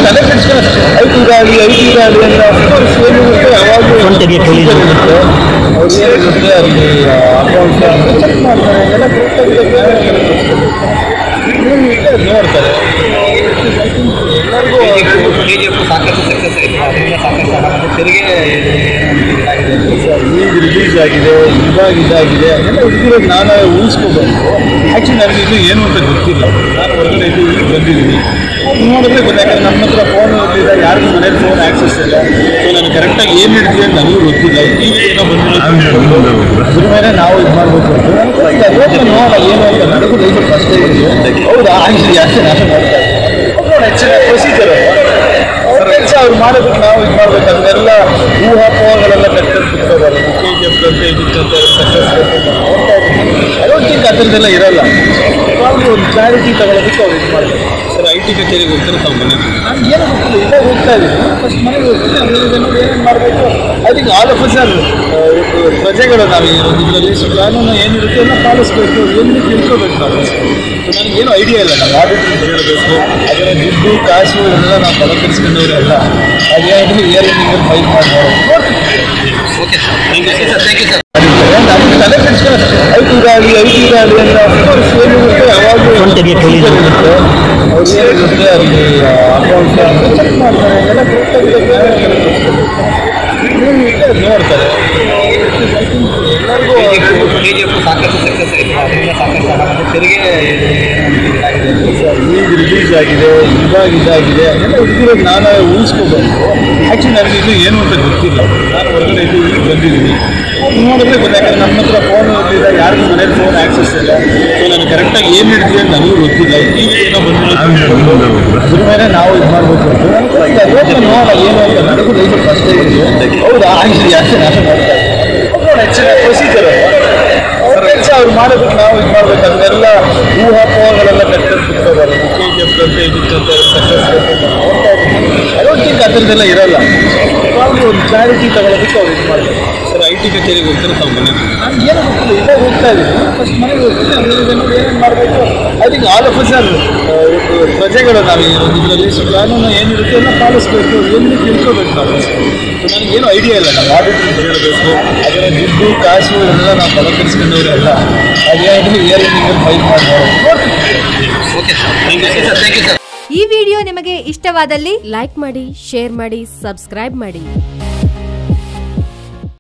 ತಲೆ ಕೆಡ್ಸ್ಕೊಂಡು ಐದು ಇದಾಗಲಿ ಐದು ಇದಾಗಲಿ ಅಂತ ಅಫ್ಕೋರ್ಸ್ ಏನಿರುತ್ತೆ ಯಾವಾಗಲೂ ಫೋನ್ ತೆಗಿಯಕ್ಕೆ ಹೇಳಿ. ಇರುತ್ತೆ ಅವ್ರು ಏನಿರುತ್ತೆ ಅಲ್ಲಿ ಅಕೌಂಟ್ ಚೆಕ್ ಮಾಡ್ತಾರೆ ಎಲ್ಲ ಕರೆಕ್ಟಾಗಿದೆ ನೋಡ್ತಾರೆ ಎಲ್ಲರಿಗೂ ಕೆಜಿಎಫ್ ಸಾಕಷ್ಟು ಸಕ್ಸಸ್ ಆಯಿತು ಅದರಿಂದ ಸಾಕಷ್ಟು ಹಣ ಮತ್ತು ತೆರಿಗೆ ಈಗ ರಿಲೀಸ್ ಆಗಿದೆ ಇವಾಗ ಇದಾಗಿದೆ ಎಲ್ಲ ಹುಡುಗಿರೋದು ನಾನು ಊಹಿಸ್ಕೋಬೇಕು ಆ್ಯಕ್ಚುಲಿ ನನಗೆ ಇದು ಏನು ಅಂತ ಗೊತ್ತಿಲ್ಲ ನಾನು ಹೊರಗಡೆ ಇದ್ದು ಈಗ ಬಂದಿದ್ದೀನಿ ನೋಡಿದ್ರೆ ಗೊತ್ತಾಗ್ತದೆ ನಮ್ಮ ಹತ್ರ ಫೋನ್ ಇರಲಿಲ್ಲ ಯಾರಿಗೂ ಮನೇಲಿ ಫೋನ್ ಆ್ಯಕ್ಸಸ್ ಇಲ್ಲ ಸೊ ನನಗೆ ಕರೆಕ್ಟಾಗಿ ಏನು ಹಿಡಿದಿದೆ ಅಂತ ನನಗೂ ಗೊತ್ತಿಲ್ಲ ಈಗ ಏನೋ ಬಂದಿಲ್ಲ ಅದ್ರ ಮೇಲೆ ನಾವು ಇದು ಮಾಡಬೇಕು ಅಂತ ನನಗೆ ಗೊತ್ತಿಲ್ಲ ಯೋಚನೆ ನೋಡೋಣ ಏನು ಅಂತ ನನಗೂ ಲೈಫ್ ಫಸ್ಟ್ ಹೌದಾ ಆಯ್ತು ಜಾಸ್ತಿ ನಾನು ಮಾಡ್ತಾ ಇದ್ದೀನಿ. ನೋಡೋಣ ಹೆಚ್ಚಿನ ಪ್ರೊಸೀಜರ್ ಅವ್ರ ಕೆಲಸ ಅವ್ರು ಮಾಡೋದಕ್ಕೆ ನಾವು ಇದು ಮಾಡ್ಬೇಕು ಅದನ್ನೆಲ್ಲ ಊಹಾಪೋಹಗಳೆಲ್ಲ ಕಟ್ಕೊಂಡು ಬಿಟ್ಕೋಬಾರ್ದು ಕೆ ಜಿ ಎಫ್ ಅಂತ ಇದಕ್ಕೆ ಅಂತ ಸಕ್ಸಸ್ ಐ ಡೋಂಟ್ ಥಿಂಕ್ ಅದರದ್ದೆಲ್ಲ ಇರಲ್ಲ ಯಾವಾಗಲೂ ಒಂದು ಕ್ಲಾರಿಟಿ ತಗೊಳ್ಳೋದಕ್ಕೆ ಅವ್ರು ಇದು ಮಾಡ್ತಾರೆ ಸರ್ ಐ ಟಿ ಕಚೇರಿಗೆ ಹೋಗ್ತಾರೆ ತಾವು ಮನೆ ನಾನು ಏನೋ ಗೊತ್ತಿಲ್ಲ ಇವಾಗ ಹೋಗ್ತಾ ಇದ್ದೀನಿ ಫಸ್ಟ್ ಮನೆಗೆ ಹೋಗ್ತೀನಿ ಅದರಲ್ಲಿ ನೋಡಿ ಏನೇನು ಮಾಡಬೇಕು I think all of sir ಪ್ರಜೆಗಳು ನಾವು ಈ ಒಂದು ಇದರಲ್ಲಿ ಸೊ ಕಾನೂನು ಏನಿರುತ್ತೆ ಎಲ್ಲ ಪಾಲಿಸ್ಬೇಕು ಏನು ತಿಳ್ಕೋಬೇಕು ನಾವು ಸೊ ನನಗೇನು ಐಡಿಯಾ ಇಲ್ಲ ನಾವು ಆಡಿಟ್ ಹೇಳಬೇಕು ಅದರ ದುಡ್ಡು ಕಾಸು ಇದನ್ನೆಲ್ಲ ನಾವು ತಲೆಕೆಡಿಸ್ಕೊಂಡವ್ರೆಲ್ಲ ಅದೇನಾದರೂ ಇಯರ್ ಎಂಡಿಂಗ್ ಫೈಲ್ ಮಾಡಿ ನೋಡ್ತೀವಿ okay sir thank you sir thank you sir ಅದಕ್ಕೆ ತಲೆ ಕೆಡಿಸ್ಕೊಂಡು ಐದು ಇದಾಗಲಿ ಐದು ಇದಾಗಲಿ ಅಂತ ಅಫ್ಕೋರ್ಸ್ ಏನಿರುತ್ತೆ ಯಾವಾಗಲೂ ಫೋನ್ ತೆಗಿಯಕ್ಕೆ ಹೇಳಿ. ಇರುತ್ತೆ ಅವ್ರು ಏನಿರುತ್ತೆ ಅಲ್ಲಿ ಅಕೌಂಟ್ ಚೆಕ್ ಮಾಡ್ತಾರೆ ಎಲ್ಲ ಕರೆಕ್ಟಾಗಿದೆ ನೋಡ್ತಾರೆ ಎಲ್ಲರಿಗೂ ಕೆಜಿಎಫ್ ಸಾಕಷ್ಟು ಸಕ್ಸಸ್ ಆಯಿತು ಅದರಿಂದ ಸಾಕಷ್ಟು ಹಣ ಮತ್ತು ತೆರಿಗೆ ಈಗ ರಿಲೀಸ್ ಆಗಿದೆ ಇವಾಗ ಇದಾಗಿದೆ ಎಲ್ಲ ಹುಡುಗಿರೋದು ನಾನು ಊಹಿಸ್ಕೋಬೇಕು ಆ್ಯಕ್ಚುಲಿ ನನಗೆ ಇದು ಏನು ಅಂತ ಗೊತ್ತಿಲ್ಲ ನಾನು ಹೊರಗಡೆ ಇದ್ದು ಈಗ ಬಂದಿದ್ದೀನಿ ನೋಡಿದ್ರೆ ಗೊತ್ತಾಗ್ತದೆ ನಮ್ಮ ಹತ್ರ ಫೋನ್ ಇರಲಿಲ್ಲ ಯಾರಿಗೂ ಮನೇಲಿ ಫೋನ್ ಆ್ಯಕ್ಸಸ್ ಇಲ್ಲ ಸೊ ನನಗೆ ಕರೆಕ್ಟಾಗಿ ಏನು ಹಿಡಿದಿದೆ ಅಂತ ನನಗೂ ಗೊತ್ತಿಲ್ಲ ಈಗ ಏನೋ ಬಂದಿಲ್ಲ ಅದ್ರ ಮೇಲೆ ನಾವು ಇದು ಮಾಡಬೇಕು ಅಂತ ನನಗೆ ಗೊತ್ತಿಲ್ಲ ಯೋಚನೆ ನೋಡೋಣ ಏನು ಅಂತ ನನಗೂ ಲೈಫ್ ಫಸ್ಟ್ ಹೌದಾ ಆಯ್ತು ಜಾಸ್ತಿ ನಾನು ಮಾಡ್ತಾ ಇದ್ದೀನಿ. ನೋಡೋಣ ಹೆಚ್ಚಿನ ಪ್ರೊಸೀಜರ್ ಅವ್ರ ಕೆಲಸ ಅವ್ರು ಮಾಡೋದಕ್ಕೆ ನಾವು ಇದು ಮಾಡ್ಬೇಕು ಅದನ್ನೆಲ್ಲ ಊಹಾಪೋಹಗಳೆಲ್ಲ ಕಟ್ಕೊಂಡು ಬಿಟ್ಕೋಬಾರ್ದು ಕೆ ಜಿ ಎಫ್ ಅಂತ ಇದಕ್ಕೆ ಅಂತ ಸಕ್ಸಸ್ ಐ ಡೋಂಟ್ ಥಿಂಕ್ ಅದರದ್ದೆಲ್ಲ ಇರಲ್ಲ ಯಾವಾಗಲೂ ಒಂದು ಕ್ಲಾರಿಟಿ ತಗೊಳ್ಳೋದಕ್ಕೆ ಅವ್ರು ಇದು ಮಾಡ್ತಾರೆ ಸರ್ ಐ ಟಿ ಕಚೇರಿಗೆ ಹೋಗ್ತಾರೆ ತಾವು ಮನೆ ನಾನು ಏನೋ ಗೊತ್ತಿಲ್ಲ ಇವಾಗ ಹೋಗ್ತಾ ಇದ್ದೀನಿ ಫಸ್ಟ್ ಮನೆಗೆ ಹೋಗ್ತೀನಿ ಅದರಲ್ಲಿ ನೋಡಿ ಏನೇನು ಮಾಡಬೇಕು I think all of sir ಪ್ರಜೆಗಳು ನಾವು ಈ ಒಂದು ಇದರಲ್ಲಿ ಸೊ ಕಾನೂನು ಏನಿರುತ್ತೆ ಎಲ್ಲ ಪಾಲಿಸ್ಬೇಕು ಏನು ತಿಳ್ಕೋಬೇಕು ನಾವು ಸೊ ನನಗೇನು ಐಡಿಯಾ ಇಲ್ಲ ನಾವು ಆಡಿಟ್ ಹೇಳಬೇಕು ಅದರ ದುಡ್ಡು ಕಾಸು ಇದನ್ನೆಲ್ಲ ನಾವು ತಲೆಕೆಡಿಸ್ಕೊಂಡವ್ರೆಲ್ಲ ಅದೇನಾದರೂ ಇಯರ್ ಎಂಡಿಂಗ್ ಫೈಲ್ ಮಾಡಿ ನೋಡ್ತೀವಿ okay sir thank you sir thank you sir ಈ ವಿಡಿಯೋ ನಿಮಗೆ ಇಷ್ಟವಾದಲ್ಲಿ ಲೈಕ್ ಮಾಡಿ ಶೇರ್ ಮಾಡಿ ಸಬ್ಸ್ಕ್ರೈಬ್ ಮಾಡಿ